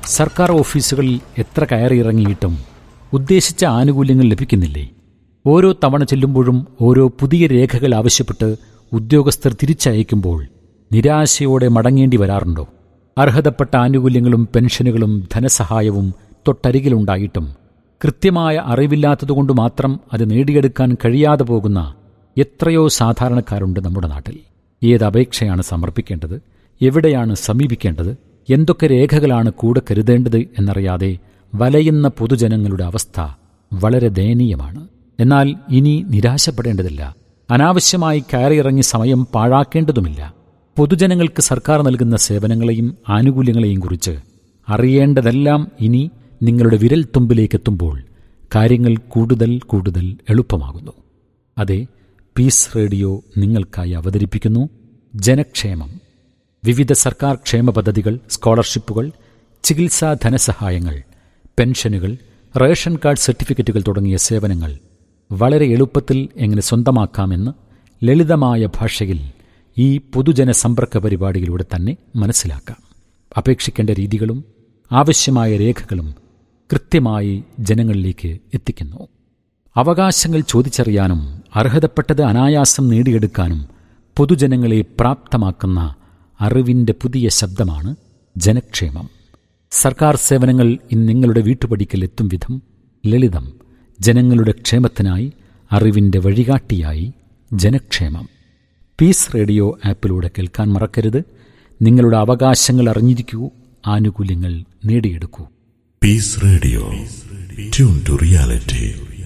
സർക്കാർ ഓഫീസുകളിൽ എത്ര കയറിയിറങ്ങിയിട്ടും ഉദ്ദേശിച്ച ആനുകൂല്യങ്ങൾ ലഭിക്കുന്നില്ലേ ഓരോ തവണ ചെല്ലുമ്പോഴും ഓരോ പുതിയ രേഖകൾ ആവശ്യപ്പെട്ട് ഉദ്യോഗസ്ഥർ തിരിച്ചയക്കുമ്പോൾ നിരാശയോടെ മടങ്ങേണ്ടി വരാറുണ്ടോ അർഹതപ്പെട്ട ആനുകൂല്യങ്ങളും പെൻഷനുകളും ധനസഹായവും തൊട്ടരികിലുണ്ടായിട്ടും കൃത്യമായ അറിവില്ലാത്തതുകൊണ്ട് മാത്രം അത് നേടിയെടുക്കാൻ കഴിയാതെ പോകുന്ന എത്രയോ സാധാരണക്കാരുണ്ട് നമ്മുടെ നാട്ടിൽ ഏത് അപേക്ഷയാണ് സമർപ്പിക്കേണ്ടത് എവിടെയാണ് സമീപിക്കേണ്ടത് എന്തൊക്കെ രേഖകളാണ് കൂടെ കരുതേണ്ടത് എന്നറിയാതെ വലയുന്ന പൊതുജനങ്ങളുടെ അവസ്ഥ വളരെ ദയനീയമാണ് എന്നാൽ ഇനി നിരാശപ്പെടേണ്ടതില്ല അനാവശ്യമായി കയറിയിറങ്ങി സമയം പാഴാക്കേണ്ടതുമില്ല പൊതുജനങ്ങൾക്ക് സർക്കാർ നൽകുന്ന സേവനങ്ങളെയും ആനുകൂല്യങ്ങളെയും കുറിച്ച് അറിയേണ്ടതെല്ലാം ഇനി നിങ്ങളുടെ വിരൽത്തുമ്പിലേക്കെത്തുമ്പോൾ കാര്യങ്ങൾ കൂടുതൽ കൂടുതൽ എളുപ്പമാകുന്നു അതെ പീസ് റേഡിയോ നിങ്ങൾക്കായി അവതരിപ്പിക്കുന്നു ജനക്ഷേമം വിവിധ സർക്കാർ ക്ഷേമ പദ്ധതികൾ സ്കോളർഷിപ്പുകൾ ചികിത്സാ ധനസഹായങ്ങൾ പെൻഷനുകൾ റേഷൻ കാർഡ് സർട്ടിഫിക്കറ്റുകൾ തുടങ്ങിയ സേവനങ്ങൾ വളരെ എളുപ്പത്തിൽ എങ്ങനെ സ്വന്തമാക്കാമെന്ന് ലളിതമായ ഭാഷയിൽ ഈ പൊതുജന സമ്പർക്ക പരിപാടിയിലൂടെ തന്നെ മനസ്സിലാക്കാം അപേക്ഷിക്കേണ്ട രീതികളും ആവശ്യമായ രേഖകളും കൃത്യമായി ജനങ്ങളിലേക്ക് എത്തിക്കുന്നു അവകാശങ്ങൾ ചോദിച്ചറിയാനും അർഹതപ്പെട്ടത് അനായാസം നേടിയെടുക്കാനും പൊതുജനങ്ങളെ പ്രാപ്തമാക്കുന്ന അറിവിൻ്റെ പുതിയ ശബ്ദമാണ് ജനക്ഷേമം സർക്കാർ സേവനങ്ങൾ ഇന്ന് നിങ്ങളുടെ വീട്ടുപടിക്കൽ എത്തും വിധം ലളിതം ജനങ്ങളുടെ ക്ഷേമത്തിനായി അറിവിൻ്റെ വഴികാട്ടിയായി ജനക്ഷേമം പീസ് റേഡിയോ ആപ്പിലൂടെ കേൾക്കാൻ മറക്കരുത് നിങ്ങളുടെ അവകാശങ്ങൾ അറിഞ്ഞിരിക്കൂ ആനുകൂല്യങ്ങൾ നേടിയെടുക്കൂ Peace Radio. Tune to reality.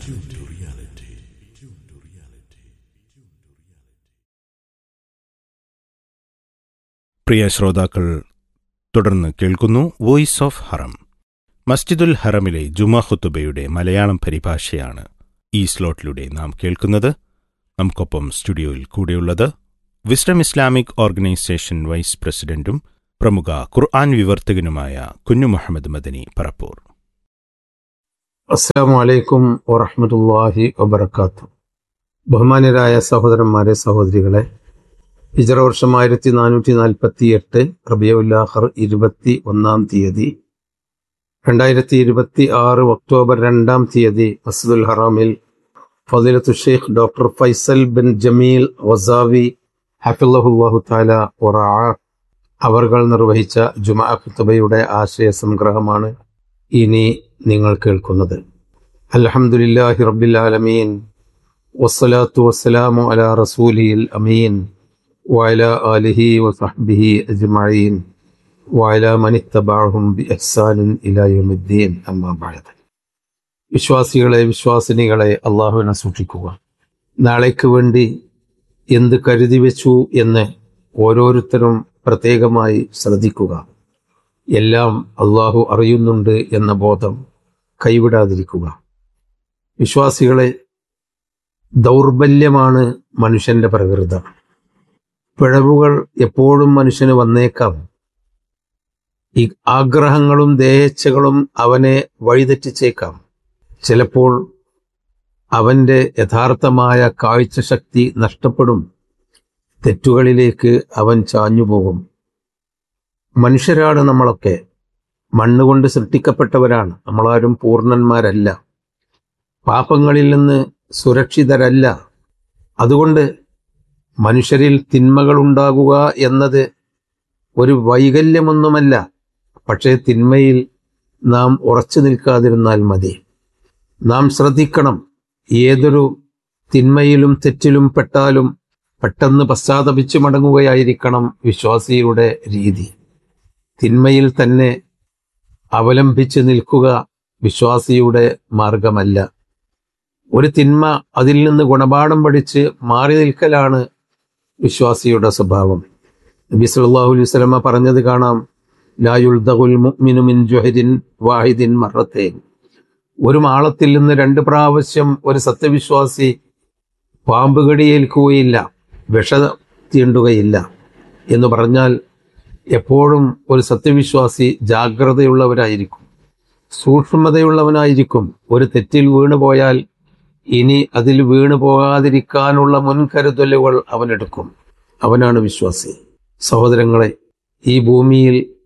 പ്രിയ ശ്രോതാക്കൾ തുടർന്ന് കേൾക്കുന്നു വോയിസ് ഓഫ് ഹറം മസ്ജിദുൽ ഹറമിലെ ജുമാ ഖുത്തുബയുടെ മലയാളം പരിഭാഷയാണ് ഈ സ്ലോട്ടിലൂടെ നാം കേൾക്കുന്നത് നമുക്കൊപ്പം സ്റ്റുഡിയോയിൽ കൂടെയുള്ളത് വിസ്ഡം ഇസ്ലാമിക് ഓർഗനൈസേഷൻ വൈസ് പ്രസിഡന്റും പ്രമുഖ ഖുർആൻ വിവർത്തകനുമായ കുഞ്ഞു മുഹമ്മദ് മദനി പറപ്പൂർ അസ്സാം വലൈക്കും വറഹമത്തല്ലാഹി വബർക്കാത്തു ബഹുമാന്യരായ സഹോദരന്മാരെ സഹോദരികളെ ഹിജറ വർഷം ആയിരത്തി നാനൂറ്റി നാൽപ്പത്തി എട്ട് റബിയുല്ലാഹർ ഇരുപത്തി ഒന്നാം തീയതി രണ്ടായിരത്തി ഇരുപത്തി ആറ് ഒക്ടോബർ രണ്ടാം തീയതി മസ്ദുൽ ഹറാമിൽ ഫദിലത്തു ഷെയ്ഖ് ഡോക്ടർ ഫൈസൽ ബിൻ ജമീൽ വസാവി ഹഫിള്ളാഹു താല ഒറാ അവർകൾ നിർവഹിച്ച ജുമാ ഖുത്തുബയുടെ ആശയ സംഗ്രഹമാണ് ഇനി നിങ്ങൾ കേൾക്കുന്നത് അൽഹംദുലില്ലാഹി റബ്ബിൽ ആലമീൻ വസ്സലാത്തു വസ്സലാമു അലാ റസൂലിൽ അമീൻ വഅല ആലിഹി വസഹ്ബിഹി അജ്മഈൻ വഅല മൻ ഇത്തബഅഹും ബിഇഹ്സാനിൻ ഇലാ യൗമിദ്ദീൻ അമ്മാ ബഅദ് വിശ്വാസികളെ വിശ്വാസിനികളെ അള്ളാഹുവിനെ സൂക്ഷിക്കുക നാളേക്ക് വേണ്ടി എന്ത് കരുതി വെച്ചു എന്ന് ഓരോരുത്തരും പ്രത്യേകമായി ശ്രദ്ധിക്കുക എല്ലാം അള്ളാഹു അറിയുന്നുണ്ട് എന്ന ബോധം കൈവിടാതിരിക്കുക വിശ്വാസികളെ ദൗർബല്യമാണ് മനുഷ്യന്റെ പ്രകൃത പിഴവുകൾ എപ്പോഴും മനുഷ്യന് വന്നേക്കാം ഈ ആഗ്രഹങ്ങളും ദേഹേച്ഛകളും അവനെ വഴിതെറ്റിച്ചേക്കാം ചിലപ്പോൾ അവന്റെ യഥാർത്ഥമായ കാഴ്ചശക്തി നഷ്ടപ്പെടും തെറ്റുകളിലേക്ക് അവൻ ചാഞ്ഞുപോകും മനുഷ്യരാണ് നമ്മളൊക്കെ മണ്ണുകൊണ്ട് സൃഷ്ടിക്കപ്പെട്ടവരാണ് നമ്മളാരും പൂർണ്ണന്മാരല്ല പാപങ്ങളിൽ നിന്ന് സുരക്ഷിതരല്ല അതുകൊണ്ട് മനുഷ്യരിൽ തിന്മകൾ ഉണ്ടാകുക എന്നത് ഒരു വൈകല്യമൊന്നുമല്ല പക്ഷേ തിന്മയിൽ നാം ഉറച്ചു നിൽക്കാതിരുന്നാൽ മതി നാം ശ്രദ്ധിക്കണം ഏതൊരു തിന്മയിലും തെറ്റിലും പെട്ടാലും പെട്ടെന്ന് പശ്ചാത്തപിച്ചു മടങ്ങുകയായിരിക്കണം വിശ്വാസിയുടെ രീതി തിന്മയിൽ തന്നെ അവലംബിച്ച് നിൽക്കുക വിശ്വാസിയുടെ മാർഗമല്ല ഒരു തിന്മ അതിൽ നിന്ന് ഗുണപാഠം പഠിച്ച് മാറി നിൽക്കലാണ് വിശ്വാസിയുടെ സ്വഭാവം നബി സല്ലല്ലാഹു അലൈഹി വസല്ലമ പറഞ്ഞത് കാണാം ലായുൽദഖുൽ മുഅ്മിനു മിൻ ജുഹദിൻ വാഹിദിൻ മറത്തേൻ ഒരു മാളത്തിൽ നിന്ന് രണ്ട് പ്രാവശ്യം ഒരു സത്യവിശ്വാസി പാമ്പ് കടിയേൽക്കുകയില്ല വിഷ തീണ്ടുകയില്ല എന്ന് പറഞ്ഞാൽ എപ്പോഴും ഒരു സത്യവിശ്വാസി ജാഗ്രതയുള്ളവരായിരിക്കും സൂക്ഷ്മതയുള്ളവനായിരിക്കും ഒരു തെറ്റിൽ വീണുപോയാൽ ഇനി അതിൽ വീണു പോകാതിരിക്കാനുള്ള മുൻകരുതലുകൾ അവനെടുക്കും അവനാണ് വിശ്വാസി സഹോദരങ്ങളെ ഈ ഭൂമിയിൽ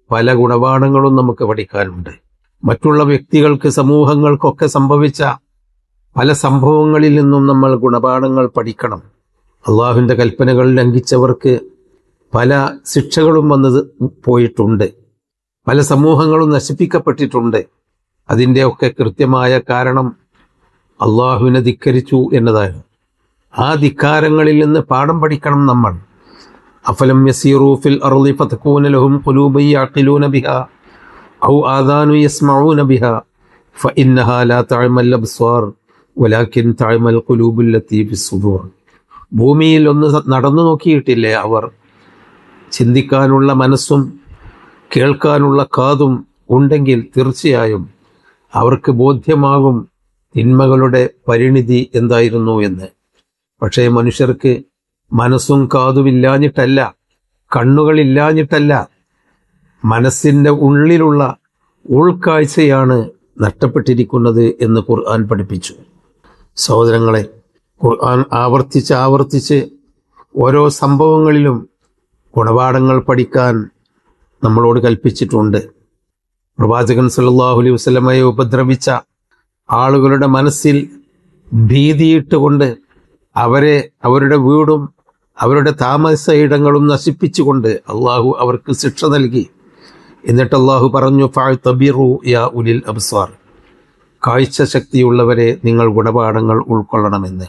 പല ഗുണപാഠങ്ങളും നമുക്ക് പഠിക്കാനുണ്ട് മറ്റുള്ള വ്യക്തികൾക്ക് സമൂഹങ്ങൾക്കൊക്കെ സംഭവിച്ച പല സംഭവങ്ങളിൽ നിന്നും നമ്മൾ ഗുണപാഠങ്ങൾ പഠിക്കണം അള്ളാഹുവിൻ്റെ കൽപ്പനകൾ ലംഘിച്ചവർക്ക് പല ശിക്ഷകളും വന്നത് പോയിട്ടുണ്ട് പല സമൂഹങ്ങളും നശിപ്പിക്കപ്പെട്ടിട്ടുണ്ട് അതിൻ്റെയൊക്കെ കൃത്യമായ കാരണം അള്ളാഹുവിനെ ധിക്കരിച്ചു എന്നതാണ് ആ ധിക്കാരങ്ങളിൽ നിന്ന് പാഠം പഠിക്കണം നമ്മൾ അഫലം യസീറു ഫിൽ അർളി ഫതകൂന ലഹും ഖുലൂബൻ യഅഖിലൂന ബിഹാ ഔ ആദാനു യസ്മഊന ബിഹാ ഫഇന്നഹാ ലാ തഅമൽ അബ്സ്വാർ വലാകിൻ തഅമൽ ഖുലൂബുൽ ലത്തീ ഫിസ് സുദൂർ ഭൂമിയിൽ ഒന്ന് നടന്നു നോക്കിയിട്ടില്ലേ അവർ ചിന്തിക്കാനുള്ള മനസ്സും കേൾക്കാനുള്ള കാതും ഉണ്ടെങ്കിൽ തീർച്ചയായും അവർക്ക് ബോധ്യമാകും തിന്മകളുടെ പരിണിതി എന്തായിരുന്നു എന്ന് പക്ഷേ മനുഷ്യർക്ക് മനസ്സും കാതുമില്ലാഞ്ഞിട്ടല്ല കണ്ണുകളില്ലാഞ്ഞിട്ടല്ല മനസ്സിൻ്റെ ഉള്ളിലുള്ള ഉൾക്കാഴ്ചയാണ് നഷ്ടപ്പെട്ടിരിക്കുന്നത് എന്ന് ഖുർആൻ പഠിപ്പിച്ചു സഹോദരങ്ങളെ ഖുർആൻ ആവർത്തിച്ച് ആവർത്തിച്ച് ഓരോ സംഭവങ്ങളിലും ഗുണപാഠങ്ങൾ പഠിക്കാൻ നമ്മളോട് കൽപ്പിച്ചിട്ടുണ്ട് പ്രവാചകൻ സല്ലല്ലാഹു അലൈഹി വസല്ലമയെ ഉപദ്രവിച്ച ആളുകളുടെ മനസ്സിൽ ഭീതിയിട്ടുകൊണ്ട് അവരെ അവരുടെ വീടും അവരുടെ താമസ ഇടങ്ങളും നശിപ്പിച്ചുകൊണ്ട് അള്ളാഹു അവർക്ക് ശിക്ഷ നൽകി എന്നിട്ട് അള്ളാഹു പറഞ്ഞു ഫഅ്തബിറു യാ ഉലിൽ അബ്സാർ കാഴ്ച ശക്തിയുള്ളവരെ നിങ്ങൾ ഗുണപാഠങ്ങൾ ഉൾക്കൊള്ളണമെന്ന്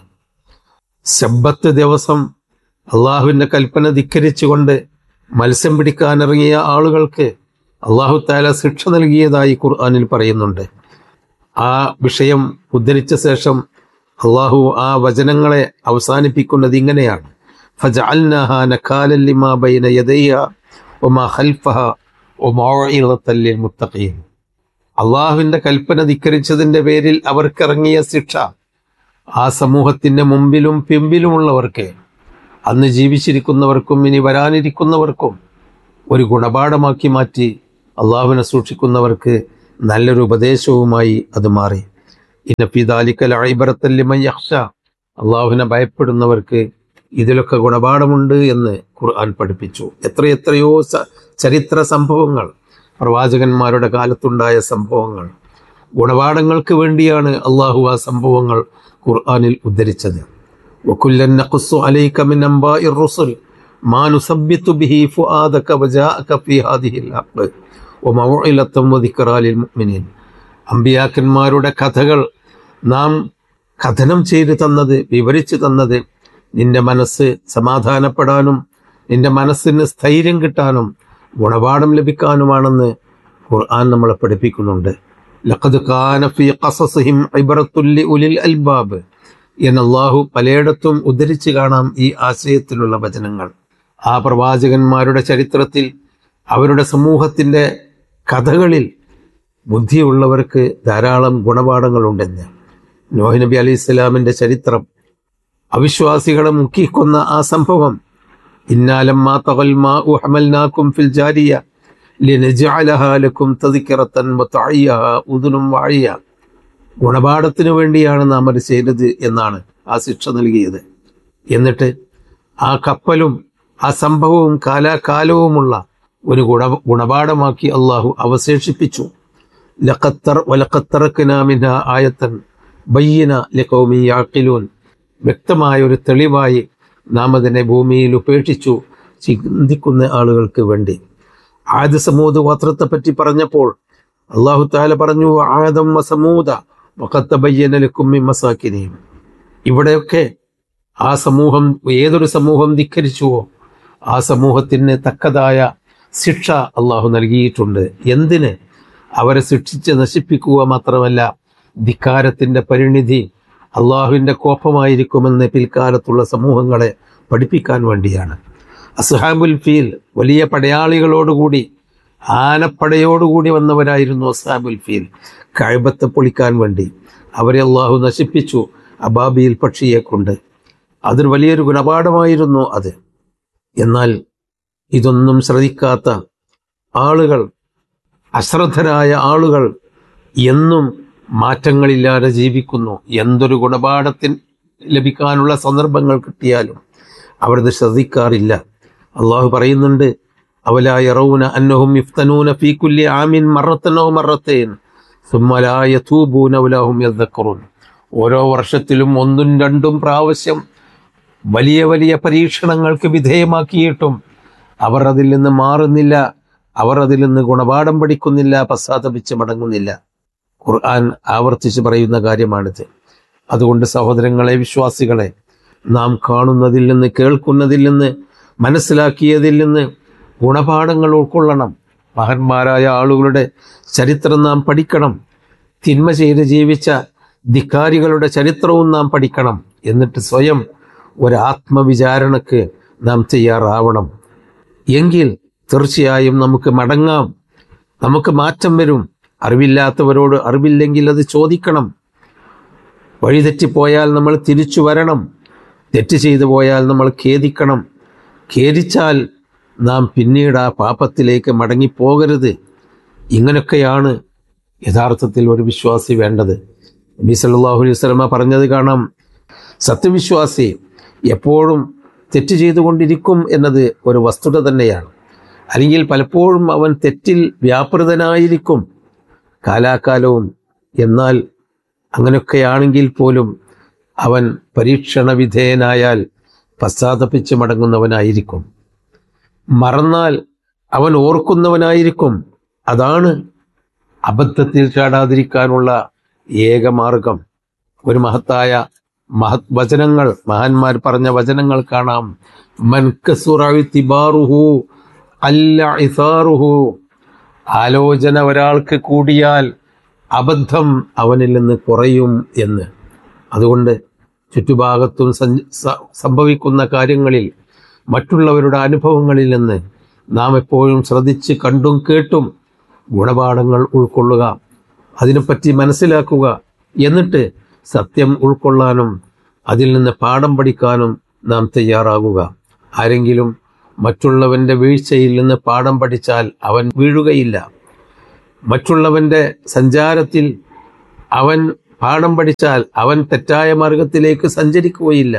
ശബ്ബത്ത് ദിവസം അള്ളാഹുവിൻ്റെ കൽപ്പന ധിക്കരിച്ചുകൊണ്ട് മത്സ്യം പിടിക്കാനിറങ്ങിയ ആളുകൾക്ക് അള്ളാഹു താല ശിക്ഷ നൽകിയതായി ഖുർആാനിൽ പറയുന്നുണ്ട് ആ വിഷയം ഉദ്ധരിച്ച ശേഷം അള്ളാഹു ആ വചനങ്ങളെ അവസാനിപ്പിക്കുന്നത് ഇങ്ങനെയാണ് فجعلناها نكالا لما بين يديها وما خلفها وموعظة للمتقين അള്ളാഹുവിന്റെ കൽപ്പന ധിക്കരിച്ചതിന്റെ പേരിൽ അവർക്കിറങ്ങിയ ശിക്ഷ ആ സമൂഹത്തിന്റെ മുമ്പിലും പിമ്പിലുമുള്ളവർക്ക് അന്ന് ജീവിച്ചിരിക്കുന്നവർക്കും ഇനി വരാനിരിക്കുന്നവർക്കും ഒരു ഗുണപാഠമാക്കി മാറ്റി അള്ളാഹുവിനെ സൂക്ഷിക്കുന്നവർക്ക് നല്ലൊരു ഉപദേശവുമായി അത് മാറി ഇന്നഫിദാലിക്കൽ അഴിബറത്തല്ലിമ യഹ്ഷ അള്ളാഹുവിനെ ഭയപ്പെടുന്നവർക്ക് ഇതിലൊക്കെ ഗുണപാഠമുണ്ട് എന്ന് ഖുർആൻ പഠിപ്പിച്ചു എത്രയെത്രയോ സ- ചരിത്ര സംഭവങ്ങൾ പ്രവാചകന്മാരുടെ കാലത്തുണ്ടായ സംഭവങ്ങൾ ഗുണപാഠങ്ങൾക്ക് വേണ്ടിയാണ് അള്ളാഹു ആ സംഭവങ്ങൾ ഖുർആനിൽ ഉദ്ധരിച്ചത് وكلا نقص عليك من أنباء الرسل ما نثبت به فؤادك وجاءك في هذه الحق وموعظة وذكرى للمؤمنين അമ്പിയാക്കന്മാരുടെ കഥകൾ നാം കഥനം ചെയ്തു തന്നത് വിവരിച്ചു തന്നത് നിന്റെ മനസ്സ് സമാധാനപ്പെടാനും നിന്റെ മനസ്സിന് സ്ഥൈര്യം കിട്ടാനും ഗുണപാഠം ലഭിക്കാനുമാണെന്ന് ഖുർആൻ നമ്മളെ പഠിപ്പിക്കുന്നുണ്ട് ലഖദ് കാന ഫീ ഖസസിഹിം ഇബ്റത്തുൽ ലിഉലിൽ അൽബാബ് എന്ന് അള്ളാഹു പലയിടത്തും ഉദ്ധരിച്ചു കാണാം ഈ ആശയത്തിലുള്ള വചനങ്ങൾ ആ പ്രവാചകന്മാരുടെ ചരിത്രത്തിൽ അവരുടെ സമൂഹത്തിന്റെ കഥകളിൽ ബുദ്ധിയുള്ളവർക്ക് ധാരാളം ഗുണപാഠങ്ങളുണ്ടെന്ന് നോഹ് നബി അലൈഹി ഇസ്ലാമിന്റെ ചരിത്രം അവിശ്വാസികളെ മുക്കിക്കൊന്ന ആ സംഭവം ഇന്നാലമ്മാ തകൽ മാ ഉഹമൽനാക്കും ഫിൽ ജാരിയ ലിനജഅലഹാ ലക്കും തദിക്കറത്തൻ വതഅയ്യഹാ ഉദുനും വാഴിയ ഗുണപാഠത്തിനു വേണ്ടിയാണ് നാം അത് ചെയ്തത് എന്നാണ് ആ ശിക്ഷ നൽകിയത് എന്നിട്ട് ആ കപ്പലും ആ സംഭവവും കാലാകാലവുമുള്ള ഒരു ഗുണ ഗുണപാഠമാക്കി അള്ളാഹു അവശേഷിപ്പിച്ചു ലഖത്തർ വലഖത്തറക്കിനാമിന ആയത്തൻ ബയ്യന ലഖൗമി യാക്കിലൂൻ വ്യക്തമായ ഒരു തെളിവായി നാം അതിനെ ഭൂമിയിൽ ഉപേക്ഷിച്ചു ചിന്തിക്കുന്ന ആളുകൾക്ക് വേണ്ടി ആദ്യ സമൂഹ ഗോത്രത്തെ പറ്റി പറഞ്ഞപ്പോൾ അള്ളാഹു താല പറഞ്ഞു ആദം വസമൂത വക്കത്തബയ്യനലക്കും മസാക്കിനെയും ഇവിടെയൊക്കെ ആ സമൂഹം ഏതൊരു സമൂഹം ധിക്കരിച്ചുവോ ആ സമൂഹത്തിന് തക്കതായ ശിക്ഷ അള്ളാഹു നൽകിയിട്ടുണ്ട് എന്തിന് അവരെ ശിക്ഷിച്ച് നശിപ്പിക്കുക മാത്രമല്ല ധിക്കാരത്തിന്റെ പരിണിതി അള്ളാഹുവിന്റെ കോപമായിരിക്കുമെന്ന് പിൽക്കാലത്തുള്ള സമൂഹങ്ങളെ പഠിപ്പിക്കാൻ വേണ്ടിയാണ് അസ്ഹാബുൽ ഫീൽ വലിയ പടയാളികളോടുകൂടി ആനപ്പടയോടുകൂടി വന്നവരായിരുന്നു അസ്ഹാബുൽ ഫീൽ കഴബത്തെ പൊളിക്കാൻ വേണ്ടി അവരെ അള്ളാഹു നശിപ്പിച്ചു അബാബിയിൽ പക്ഷിയെ കൊണ്ട് അതൊരു വലിയൊരു ഗുണപാഠമായിരുന്നു അത് എന്നാൽ ഇതൊന്നും ശ്രദ്ധിക്കാത്ത ആളുകൾ അശ്രദ്ധരായ ആളുകൾ എന്നും മാറ്റങ്ങളില്ലാതെ ജീവിക്കുന്നു എന്തൊരു ഗുണപാഠത്തിന് ലഭിക്കാനുള്ള സന്ദർഭങ്ങൾ കിട്ടിയാലും അവരത് ശ്രദ്ധിക്കാറില്ല അള്ളാഹു പറയുന്നുണ്ട് അവലാ യറൗന അന്നഹും യുഫ്തനൂന ഫീ കുല്ലി ആമിൻ മറത്തനോ മറത്തേൻ സുമ്മലാ യതൂബൂന വലാഹും യദ്ദക്കറൂൻ ഓരോ വർഷത്തിലും ഒന്നും രണ്ടും പ്രാവശ്യം വലിയ വലിയ പരീക്ഷണങ്ങൾക്ക് വിധേയമാക്കിയിട്ടും അവർ അതിൽ നിന്ന് മാറുന്നില്ല അവർ അതിൽ നിന്ന് ഗുണപാഠം പഠിക്കുന്നില്ല പശ്ചാത്തപിച്ച് മടങ്ങുന്നില്ല ഖുർആൻ ആവർത്തിച്ച് പറയുന്ന കാര്യമാണിത് അതുകൊണ്ട് സഹോദരങ്ങളെ വിശ്വാസികളെ നാം കാണുന്നതിൽ നിന്ന് കേൾക്കുന്നതിൽ നിന്ന് മനസ്സിലാക്കിയതിൽ നിന്ന് ഗുണപാഠങ്ങൾ ഉൾക്കൊള്ളണം മഹന്മാരായ ആളുകളുടെ ചരിത്രം നാം പഠിക്കണം തിന്മ ചെയ്ത് ജീവിച്ച ധിക്കാരികളുടെ ചരിത്രവും നാം പഠിക്കണം എന്നിട്ട് സ്വയം ഒരു ആത്മവിചാരണക്ക് നാം തയ്യാറാവണം എങ്കിൽ തീർച്ചയായും നമുക്ക് മടങ്ങാം നമുക്ക് മാറ്റം വരും അറിവില്ലാത്തവരോട് അറിവില്ലെങ്കിൽ അത് ചോദിക്കണം വഴിതെറ്റിപ്പോയാൽ നമ്മൾ തിരിച്ചു വരണം തെറ്റ് ചെയ്തു പോയാൽ നമ്മൾ ഖേദിക്കണം ഖേദിച്ചാൽ നാം പിന്നീട് ആ പാപത്തിലേക്ക് മടങ്ങിപ്പോകരുത് ഇങ്ങനെയൊക്കെയാണ് യഥാർത്ഥത്തിൽ ഒരു വിശ്വാസി വേണ്ടത് നബി സല്ലല്ലാഹു അലൈഹി വസല്ലമ പറഞ്ഞത് കാണാം സത്യവിശ്വാസി എപ്പോഴും തെറ്റ് ചെയ്തുകൊണ്ടിരിക്കും എന്നത് ഒരു വസ്തുത തന്നെയാണ് അല്ലെങ്കിൽ പലപ്പോഴും അവൻ തെറ്റിൽ വ്യാപൃതനായിരിക്കും കാലാകാലവും എന്നാൽ അങ്ങനെയൊക്കെയാണെങ്കിൽ പോലും അവൻ പരീക്ഷണ വിധേയനായാൽ പശ്ചാത്തപിച്ച് മടങ്ങുന്നവനായിരിക്കും മറന്നാൽ അവൻ ഓർക്കുന്നവനായിരിക്കും അതാണ് അബദ്ധത്തിൽ ചാടാതിരിക്കാനുള്ള ഏക മാർഗം ഒരു മഹത്തായ മഹത് വചനങ്ങൾ മഹാന്മാർ പറഞ്ഞ വചനങ്ങൾ കാണാം മൻകസുറു അല്ല ഇസാറുഹു ആലോചന ഒരാൾക്ക് കൂടിയാൽ അബദ്ധം അവനിൽ നിന്ന് കുറയും എന്ന് അതുകൊണ്ട് ചുറ്റുഭാഗത്തും സഞ്ച- സ- സംഭവിക്കുന്ന കാര്യങ്ങളിൽ മറ്റുള്ളവരുടെ അനുഭവങ്ങളിൽ നിന്ന് നാം എപ്പോഴും ശ്രദ്ധിച്ച് കണ്ടും കേട്ടും ഗുണപാഠങ്ങൾ ഉൾക്കൊള്ളുക അതിനെപ്പറ്റി മനസ്സിലാക്കുക എന്നിട്ട് സത്യം ഉൾക്കൊള്ളാനും അതിൽ നിന്ന് പാഠം പഠിക്കാനും നാം തയ്യാറാകുക ആരെങ്കിലും മറ്റുള്ളവന്റെ വീഴ്ചയിൽ നിന്ന് പാഠം പഠിച്ചാൽ അവൻ വീഴുകയില്ല മറ്റുള്ളവന്റെ സഞ്ചാരത്തിൽ അവൻ പാഠം പഠിച്ചാൽ അവൻ തെറ്റായ മാർഗത്തിലേക്ക് സഞ്ചരിക്കുകയില്ല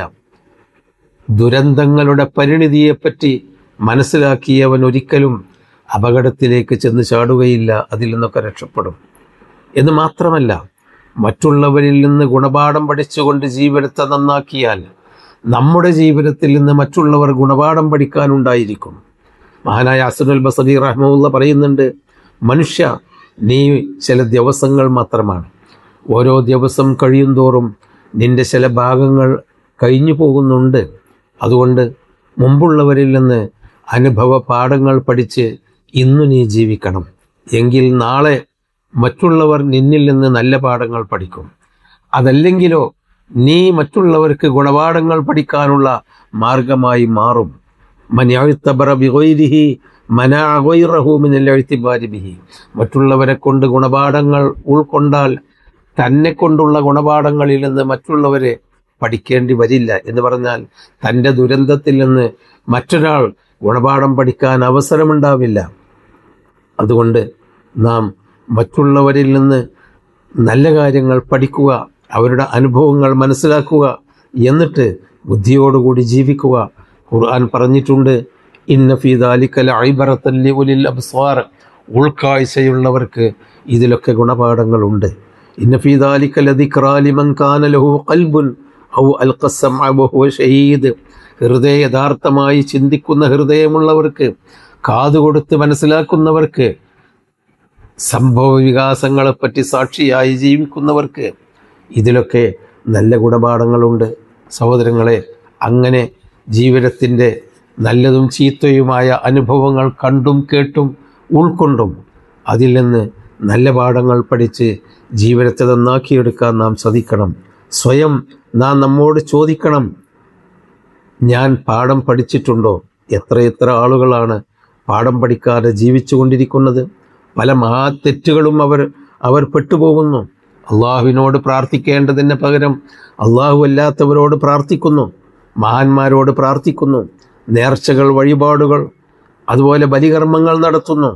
ദുരന്തങ്ങളുടെ പരിണിതിയെപ്പറ്റി മനസ്സിലാക്കിയവൻ ഒരിക്കലും അപകടത്തിലേക്ക് ചെന്ന് ചാടുകയില്ല അതിൽ നിന്നൊക്കെ രക്ഷപ്പെടും എന്ന് മാത്രമല്ല മറ്റുള്ളവരിൽ നിന്ന് ഗുണപാഠം പഠിച്ചുകൊണ്ട് ജീവിതത്തെ നന്നാക്കിയാൽ നമ്മുടെ ജീവിതത്തിൽ നിന്ന് മറ്റുള്ളവർ ഗുണപാഠം പഠിക്കാനുണ്ടായിരിക്കും മഹാനായ അസനുൽ ബസരി റഹ്മുല്ല പറയുന്നുണ്ട് മനുഷ്യ നീ ചില ദിവസങ്ങൾ മാത്രമാണ് ഓരോ ദിവസം കഴിയുന്തോറും നിന്റെ ചില ഭാഗങ്ങൾ കഴിഞ്ഞു പോകുന്നുണ്ട് അതുകൊണ്ട് മുമ്പുള്ളവരിൽ നിന്ന് അനുഭവ പാഠങ്ങൾ പഠിച്ച് ഇന്നു നീ ജീവിക്കണം എങ്കിൽ നാളെ മറ്റുള്ളവർ നിന്നിൽ നിന്ന് നല്ല പാഠങ്ങൾ പഠിക്കും അതല്ലെങ്കിലോ നീ മറ്റുള്ളവർക്ക് ഗുണപാഠങ്ങൾ പഠിക്കാനുള്ള മാർഗമായി മാറും മനാഴ്ത്തബറ ബിഗൈരിഹി മനാ ഗൈറഹു മിനൽ ഇഅ്തിബാരി ബിഹി മറ്റുള്ളവരെ കൊണ്ട് ഗുണപാഠങ്ങൾ ഉൾക്കൊണ്ടാൽ തന്നെ കൊണ്ടുള്ള ഗുണപാഠങ്ങളിൽ നിന്ന് മറ്റുള്ളവരെ പഠിക്കേണ്ടി വരില്ല എന്ന് പറഞ്ഞാൽ തൻ്റെ ദുരന്തത്തിൽ നിന്ന് മറ്റൊരാൾ ഗുണപാഠം പഠിക്കാൻ അവസരമുണ്ടാവില്ല അതുകൊണ്ട് നാം മറ്റുള്ളവരിൽ നിന്ന് നല്ല കാര്യങ്ങൾ പഠിക്കുക അവരുടെ അനുഭവങ്ങൾ മനസ്സിലാക്കുക എന്നിട്ട് ബുദ്ധിയോടുകൂടി ജീവിക്കുക ഖുർആൻ പറഞ്ഞിട്ടുണ്ട് ഇന്ന ഫീദാലിക്കൽ ഐബറത്തല്ലി ഉലിൽ അബ്സ്വാർ ഉൾക്കാഴ്ചയുള്ളവർക്ക് ഇതിലൊക്കെ ഗുണപാഠങ്ങളുണ്ട് ഇന്ന ഫീദാലിക്കൽ ദിക്റാലിമൻ കാന ലഹു ഖൽബുൻ ഔ അൽഖസം വഹുവ ഷഹീദ് ഹൃദയ യഥാർത്ഥമായി ചിന്തിക്കുന്ന ഹൃദയമുള്ളവർക്ക് കാതുകൊടുത്ത് മനസ്സിലാക്കുന്നവർക്ക് സംഭവ വികാസങ്ങളെപ്പറ്റി സാക്ഷിയായി ജീവിക്കുന്നവർക്ക് ഇതിലൊക്കെ നല്ല ഗുണപാഠങ്ങളുണ്ട് സഹോദരങ്ങളെ അങ്ങനെ ജീവിതത്തിൻ്റെ നല്ലതും ചീത്തയുമായ അനുഭവങ്ങൾ കണ്ടും കേട്ടും ഉൾക്കൊണ്ടും അതിൽ നിന്ന് നല്ല പാഠങ്ങൾ പഠിച്ച് ജീവിതത്തെ നന്നാക്കിയെടുക്കാൻ നാം ശ്രദ്ധിക്കണം സ്വയം നാം നമ്മോട് ചോദിക്കണം ഞാൻ പാഠം പഠിച്ചിട്ടുണ്ടോ എത്രയെത്ര ആളുകളാണ് പാഠം പഠിക്കാതെ ജീവിച്ചു കൊണ്ടിരിക്കുന്നത് പല മഹാ തെറ്റുകളും അവർ അവർ പെട്ടുപോകുന്നു അള്ളാഹുവിനോട് പ്രാർത്ഥിക്കേണ്ടതിന് പകരം അള്ളാഹു അല്ലാത്തവരോട് പ്രാർത്ഥിക്കുന്നു മഹാന്മാരോട് പ്രാർത്ഥിക്കുന്നു നേർച്ചകൾ വഴിപാടുകൾ അതുപോലെ ബലികർമ്മങ്ങൾ നടത്തുന്നു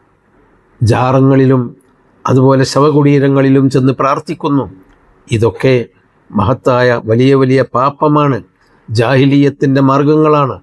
ജാറങ്ങളിലും അതുപോലെ ശവകുടീരങ്ങളിലും ചെന്ന് പ്രാർത്ഥിക്കുന്നു ഇതൊക്കെ മഹത്തായ വലിയ വലിയ പാപമാണ് ജാഹിലീയത്തിൻ്റെ മാർഗങ്ങളാണ്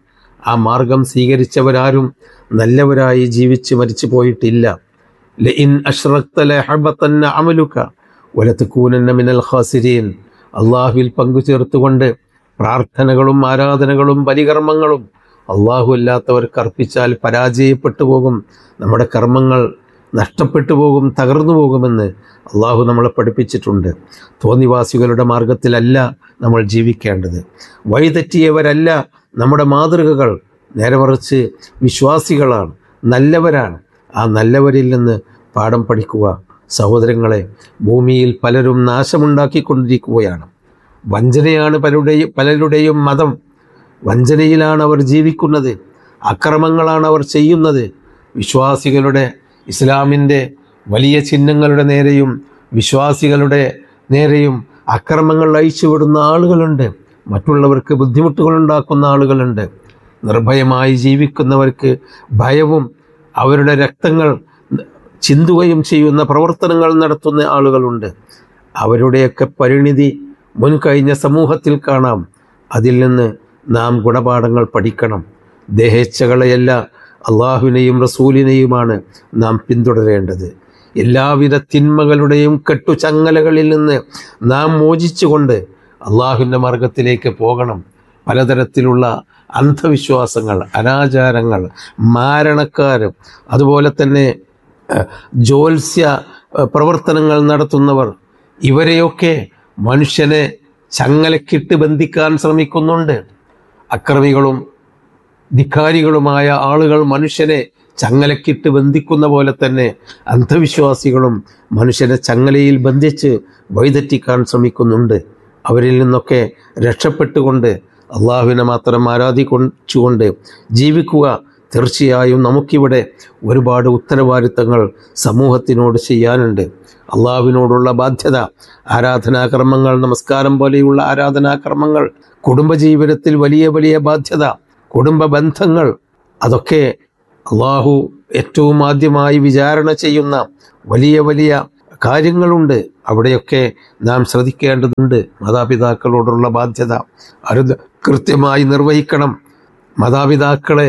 ആ മാർഗം സ്വീകരിച്ചവരാരും നല്ലവരായി ജീവിച്ച് മരിച്ചു പോയിട്ടില്ല ലഇൻ അഷ്റക്ത ലഹബത്തന്ന അമലുക വലതകൂനന്ന മിനൽ ഖാസിരീൻ അള്ളാഹുവിൽ പങ്കു ചേർത്തുകൊണ്ട് പ്രാർത്ഥനകളും ആരാധനകളും ബലികർമ്മങ്ങളും അള്ളാഹു അല്ലാത്തവർക്ക് അർപ്പിച്ചാൽ പരാജയപ്പെട്ടു പോകും നമ്മുടെ കർമ്മങ്ങൾ നഷ്ടപ്പെട്ടു പോകും തകർന്നു പോകുമെന്ന് അള്ളാഹു നമ്മളെ പഠിപ്പിച്ചിട്ടുണ്ട് തോന്നിവാസികളുടെ മാർഗത്തിലല്ല നമ്മൾ ജീവിക്കേണ്ടത് വഴിതെറ്റിയവരല്ല നമ്മുടെ മാതൃകകൾ നേരെ മറിച്ച് വിശ്വാസികളാണ് നല്ലവരാണ് ആ നല്ലവരിൽ നിന്ന് പാഠം പഠിക്കുക സഹോദരങ്ങളെ ഭൂമിയിൽ പലരും നാശമുണ്ടാക്കിക്കൊണ്ടിരിക്കുകയാണ് വഞ്ചനയാണ് പലരുടെയും പലരുടെയും മതം വഞ്ചനയിലാണ് അവർ ജീവിക്കുന്നത് അക്രമങ്ങളാണ് അവർ ചെയ്യുന്നത് വിശ്വാസികളുടെ ഇസ്ലാമിൻ്റെ വലിയ ചിഹ്നങ്ങളുടെ നേരെയും വിശ്വാസികളുടെ നേരെയും അക്രമങ്ങൾ അയച്ചുവിടുന്ന ആളുകളുണ്ട് മറ്റുള്ളവർക്ക് ബുദ്ധിമുട്ടുകൾ ഉണ്ടാക്കുന്ന ആളുകളുണ്ട് നിർഭയമായി ജീവിക്കുന്നവർക്ക് ഭയവും അവരുടെ രക്തങ്ങൾ ചിന്തുകയും ചെയ്യുന്ന പ്രവർത്തനങ്ങൾ നടത്തുന്ന ആളുകളുണ്ട് അവരുടെയൊക്കെ പരിണിതി മുൻകഴിഞ്ഞ സമൂഹത്തിൽ കാണാം അതിൽ നിന്ന് നാം ഗുണപാഠങ്ങൾ പഠിക്കണം ദേഹേച്ഛകളെയല്ല അള്ളാഹുവിനെയും റസൂലിനെയുമാണ് നാം പിന്തുടരേണ്ടത് എല്ലാവിധ തിന്മകളുടെയും കെട്ടുചങ്ങലകളിൽ നിന്ന് നാം മോചിച്ചുകൊണ്ട് അള്ളാഹുവിൻ്റെ മാർഗത്തിലേക്ക് പോകണം പലതരത്തിലുള്ള അന്ധവിശ്വാസങ്ങൾ അനാചാരങ്ങൾ മാരണക്കാരും അതുപോലെ തന്നെ ഏഹ്, ജ്യോത്സ്യ ഏഹ്, പ്രവർത്തനങ്ങൾ നടത്തുന്നവർ ഇവരെയൊക്കെ മനുഷ്യനെ ചങ്ങലക്കിട്ട് ബന്ധിക്കാൻ ശ്രമിക്കുന്നുണ്ട് അക്രമികളും ധിക്കാരികളുമായ ആളുകൾ മനുഷ്യനെ ചങ്ങലക്കിട്ട് ബന്ധിക്കുന്ന പോലെ തന്നെ അന്ധവിശ്വാസികളും മനുഷ്യനെ ചങ്ങലയിൽ ബന്ധിച്ച് വഴിതെറ്റിക്കാൻ ശ്രമിക്കുന്നുണ്ട് അവരിൽ നിന്നൊക്കെ രക്ഷപ്പെട്ടുകൊണ്ട് അള്ളാഹുവിനെ മാത്രം ആരാധിച്ചുകൊണ്ട് ജീവിക്കുക തീർച്ചയായും നമുക്കിവിടെ ഒരുപാട് ഉത്തരവാദിത്തങ്ങൾ സമൂഹത്തിനോട് ചെയ്യാനുണ്ട് അള്ളാഹുവിനോടുള്ള ബാധ്യത ആരാധനാകർമ്മങ്ങൾ നമസ്കാരം പോലെയുള്ള ആരാധനാകർമ്മങ്ങൾ കുടുംബജീവിതത്തിൽ വലിയ വലിയ ബാധ്യത കുടുംബ ബന്ധങ്ങൾ അതൊക്കെ അള്ളാഹു ഏറ്റവും ആദ്യമായി വിചാരണ ചെയ്യുന്ന വലിയ വലിയ കാര്യങ്ങളുണ്ട് അവിടെയൊക്കെ നാം ശ്രദ്ധിക്കേണ്ടതുണ്ട് മാതാപിതാക്കളോടുള്ള ബാധ്യത അത് കൃത്യമായി നിർവഹിക്കണം മാതാപിതാക്കളെ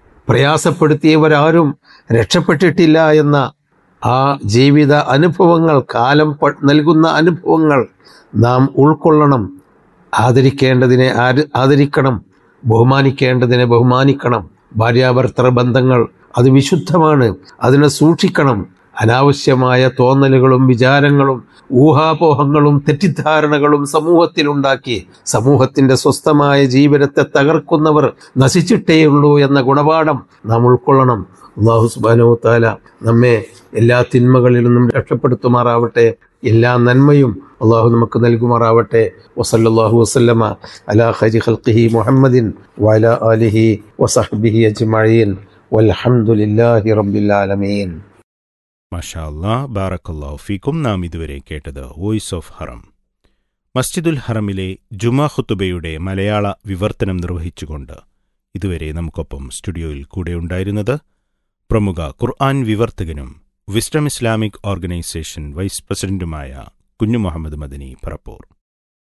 പ്രയാസപ്പെടുത്തിയവരാരും രക്ഷപ്പെട്ടിട്ടില്ല എന്ന ആ ജീവിത അനുഭവങ്ങൾ കാലം പ- നൽകുന്ന അനുഭവങ്ങൾ നാം ഉൾക്കൊള്ളണം ആദരിക്കേണ്ടതിനെ ആര് ആദരിക്കണം ബഹുമാനിക്കേണ്ടതിനെ ബഹുമാനിക്കണം ഭാര്യാഭർത്തൃ ബന്ധങ്ങൾ അത് വിശുദ്ധമാണ് അതിനെ സൂക്ഷിക്കണം അനാവശ്യമായ തോന്നലുകളും വിചാരങ്ങളും ഊഹാപോഹങ്ങളും തെറ്റിദ്ധാരണകളും സമൂഹത്തിലുണ്ടാക്കി സമൂഹത്തിന്റെ സ്വസ്ഥമായ ജീവിതത്തെ തകർക്കുന്നവർ നശിച്ചിട്ടേയുള്ളൂ എന്ന ഗുണപാഠം നാം ഉൾക്കൊള്ളണം അള്ളാഹു സുബാനോ താല നമ്മെ എല്ലാ തിന്മകളിൽ നിന്നും രക്ഷപ്പെടുത്തുമാറാവട്ടെ എല്ലാ നന്മയും അള്ളാഹു നമുക്ക് നൽകുമാറാവട്ടെ വസല്ലാഹു വസ്ലമ അലാ ഖരി ഖൽഖിഹി മുഹമ്മദിൻ വഅല ആലിഹി വസഹ്ബിഹി അജ്മഈൻ വൽഹംദുലില്ലാഹി റബ്ബിൽ ആലമീൻ മഷാ അല്ലാ ബാറക്കല്ലാഹു ഫീക്കും നാം ഇതുവരെ കേട്ടത് വോയിസ് ഓഫ് ഹറം മസ്ജിദുൽ ഹറമിലെ ജുമാ ഖുത്തുബയുടെ മലയാള വിവർത്തനം നിർവഹിച്ചുകൊണ്ട് ഇതുവരെ നമുക്കൊപ്പം സ്റ്റുഡിയോയിൽ കൂടെയുണ്ടായിരുന്നത് പ്രമുഖ ഖുർആൻ വിവർത്തകനും വിസ്ഡം ഇസ്ലാമിക് ഓർഗനൈസേഷൻ വൈസ് പ്രസിഡന്റുമായ കുഞ്ഞു മുഹമ്മദ് മദനി പറപ്പൂർ